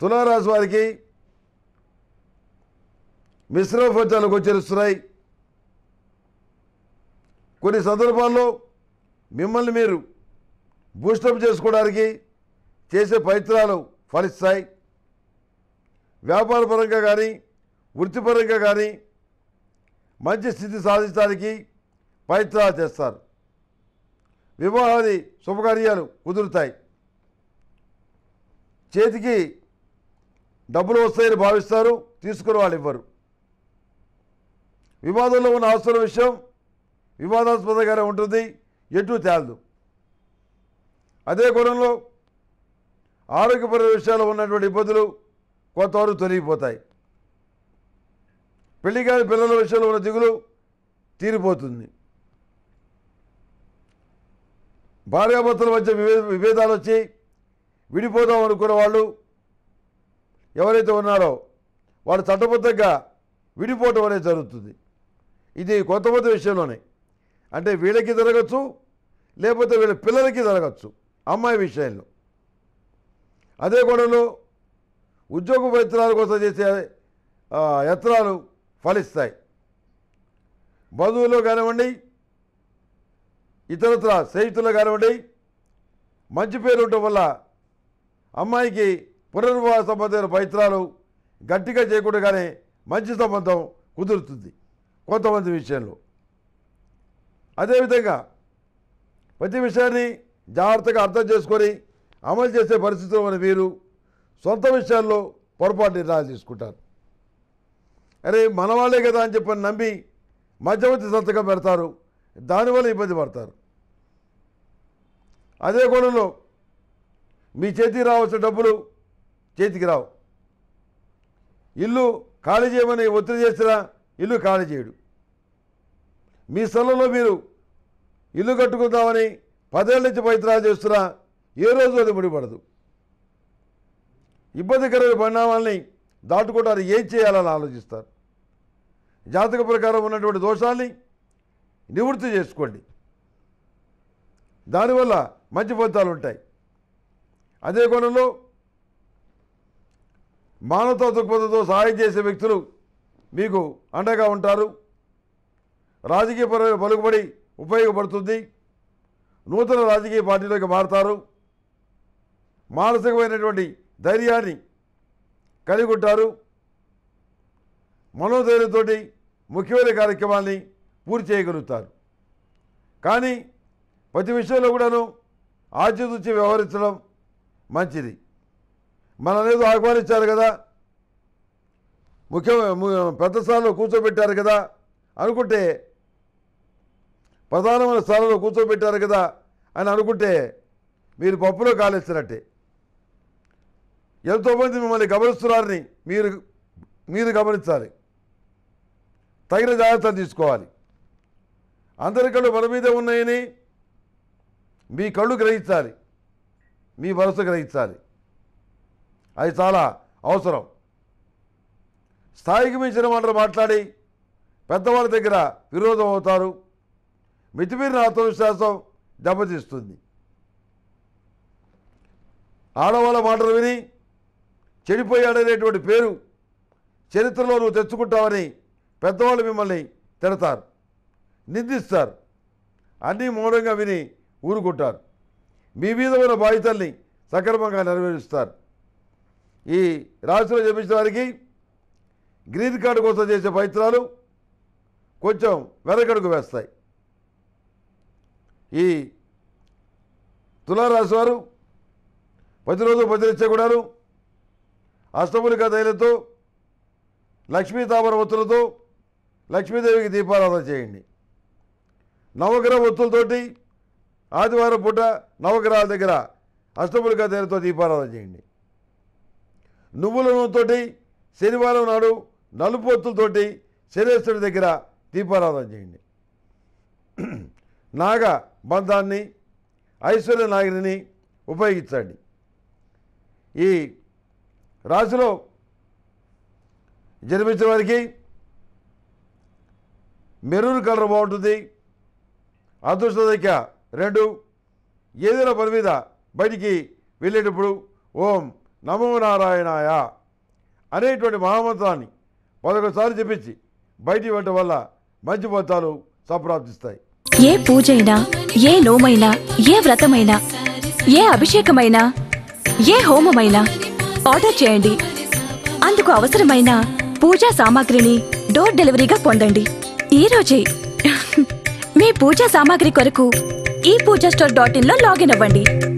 తులారాశి వారికి మిశ్రమ ఫలితాలు గోచరిస్తున్నాయి కొన్ని సందర్భాల్లో మిమ్మల్ని మీరు బూస్టప్ చేసుకోవడానికి చేసే ప్రయత్నాలు ఫలిస్తాయి వ్యాపారపరంగా కానీ వృత్తిపరంగా కానీ మంచి స్థితి సాధించడానికి ప్రయత్నాలు చేస్తారు వివాహాది శుభకార్యాలు కుదురుతాయి చేతికి డబ్బులు వస్తాయని భావిస్తారు తీసుకుని వాళ్ళు ఇవ్వరు వివాదంలో ఉన్న ఆస్తుల విషయం వివాదాస్పదంగానే ఉంటుంది ఎటు తేలదు అదే కోణంలో ఆరోగ్యపర విషయాల్లో ఉన్నటువంటి ఇబ్బందులు కొంతవరకు తొలగిపోతాయి పెళ్లి కాని పిల్లల విషయంలో ఉన్న దిగులు తీరిపోతుంది భార్యాభర్తల మధ్య వివే విభేదాలు వచ్చి విడిపోదాం అనుకున్న వాళ్ళు ఎవరైతే ఉన్నారో వాళ్ళు చట్టబద్ధంగా విడిపోవటం అనేది జరుగుతుంది ఇది కొంతమంది విషయంలోనే అంటే వీళ్ళకి జరగచ్చు లేకపోతే వీళ్ళ పిల్లలకి జరగచ్చు అమ్మాయి విషయంలో అదే గొడవలో ఉద్యోగ ప్రయత్నాల కోసం చేసే ఆ, యత్నాలు ఫలిస్తాయి బంధువుల్లో కానివ్వండి ఇతరత్ర స్నేహితులు కానివ్వండి మంచి పేరు ఉండటం వల్ల అమ్మాయికి పునర్వివాహ సంబంధమైన ప్రయత్నాలు గట్టిగా చేయకుండానే మంచి సంబంధం కుదురుతుంది కొంతమంది విషయంలో అదేవిధంగా ప్రతి విషయాన్ని జాగ్రత్తగా అర్థం చేసుకొని అమలు చేసే పరిస్థితుల్లో ఉన్న మీరు సొంత విషయాల్లో పొరపాటు నిర్ణయాలు తీసుకుంటారు అరే మన వాళ్ళే కదా అని చెప్పని నమ్మి మధ్యవర్తి సంతకం పెడతారు దానివల్ల ఇబ్బంది పడతారు అదే కోణంలో మీ చేతికి రావాల్సిన డబ్బులు చేతికి రావు ఇల్లు ఖాళీ చేయమని ఒత్తిడి చేసినా ఇల్లు ఖాళీ చేయడు మీ స్థలంలో మీరు ఇల్లు కట్టుకుందామని పదేళ్ళ నుంచి ప్రయత్నాలు చేస్తున్నా ఏ రోజు అది ముడిపడదు ఇబ్బందికరమైన పరిణామాల్ని దాటుకోవడానికి ఏం చేయాలని ఆలోచిస్తారు జాతక ప్రకారం ఉన్నటువంటి దోషాల్ని నివృత్తి చేసుకోండి దానివల్ల మంచి ఫలితాలు ఉంటాయి అదే కోణంలో మానవతా దృక్పథంతో సహాయం చేసే వ్యక్తులు మీకు అండగా ఉంటారు రాజకీయపరమైన పలుకుబడి ఉపయోగపడుతుంది నూతన రాజకీయ పార్టీలోకి మారుతారు మానసికమైనటువంటి ధైర్యాన్ని కలిగి ఉంటారు మనోధైర్యంతో ముఖ్యమైన కార్యక్రమాల్ని పూర్తి చేయగలుగుతారు కానీ ప్రతి విషయంలో కూడాను ఆచితూచి వ్యవహరించడం మంచిది మననేదో ఆహ్వానించారు కదా ముఖ్య ము- పెద్ద స్థానంలో కూర్చోబెట్టారు కదా అనుకుంటే ప్రధానమైన స్థానంలో కూర్చోబెట్టారు కదా అని అనుకుంటే మీరు పప్పులో కాలేస్తున్నట్టే ఎంతోమంది మిమ్మల్ని గమనిస్తున్నారని మీరు మీరు గమనించాలి తగిన జాగ్రత్తలు తీసుకోవాలి అందరి కళ్ళు మన మీదే ఉన్నాయని మీ కళ్ళు గ్రహించాలి మీ మనసు గ్రహించాలి అది చాలా అవసరం స్థాయికి మించిన మాటలు మాట్లాడి పెద్దవాళ్ళ దగ్గర విరోధం అవుతారు మితిమీరిన ఆత్మవిశ్వాసం దెబ్బతీస్తుంది ఆడవాళ్ళ మాటలు విని చెడిపోయాడనేటువంటి పేరు చరిత్రలో నువ్వు తెచ్చుకుంటావని పెద్దవాళ్ళు మిమ్మల్ని తిడతారు నిందిస్తారు అన్నీ మౌనంగా విని ఊరుకుంటారు మీ మీద ఉన్న బాధ్యతల్ని సక్రమంగా నెరవేరుస్తారు ఈ రాశిలో జపించిన వారికి గ్రీన్ కార్డు కోసం చేసే ప్రయత్నాలు కొంచెం వెనకడుగు వేస్తాయి ఈ తులారాశి వారు ప్రతిరోజు ప్రతినిత్య కూడాను అష్టములిక తైలతో లక్ష్మీ తామర ఒత్తులతో లక్ష్మీదేవికి దీపారాధన చేయండి నవగ్రహ ఒత్తులతోటి ఆదివారం పూట నవగ్రహాల దగ్గర అష్టములిక తైలతో దీపారాధన చేయండి నువ్వుల నూనెతోటి శనివారం నాడు నలుపు ఒత్తులతోటి శనేశ్వరుడి దగ్గర దీపారాధన చేయండి నాగ బంధాన్ని ఐశ్వర్య నాగిని ఉపయోగించండి ఈ రాశిలో జన్మించిన వారికి మెరూన్ కలర్ బాగుంటుంది అదృష్ట సంఖ్య రెండు ఏదైనా పని మీద బయటికి వెళ్ళేటప్పుడు ఓం నమో నారాయణాయ అనేటువంటి మహామంత్రాన్ని పదకొండుసార్లు చెప్పించి బయటికి వెళ్ళటం వల్ల మంచి ఫలితాలు సంప్రాప్తిస్తాయి ఏ పూజైనా ఏ నోమైనా ఏ వ్రతమైనా ఏ అభిషేకమైనా ఏ హోమమైనా ఆర్డర్ చేయండి అందుకు అవసరమైన పూజా సామాగ్రిని డోర్ డెలివరీగా పొందండి ఈ రోజే మీ పూజా సామాగ్రి కొరకు ఈ పూజా స్టోర్ డాట్ ఇన్ లో లాగిన్ అవ్వండి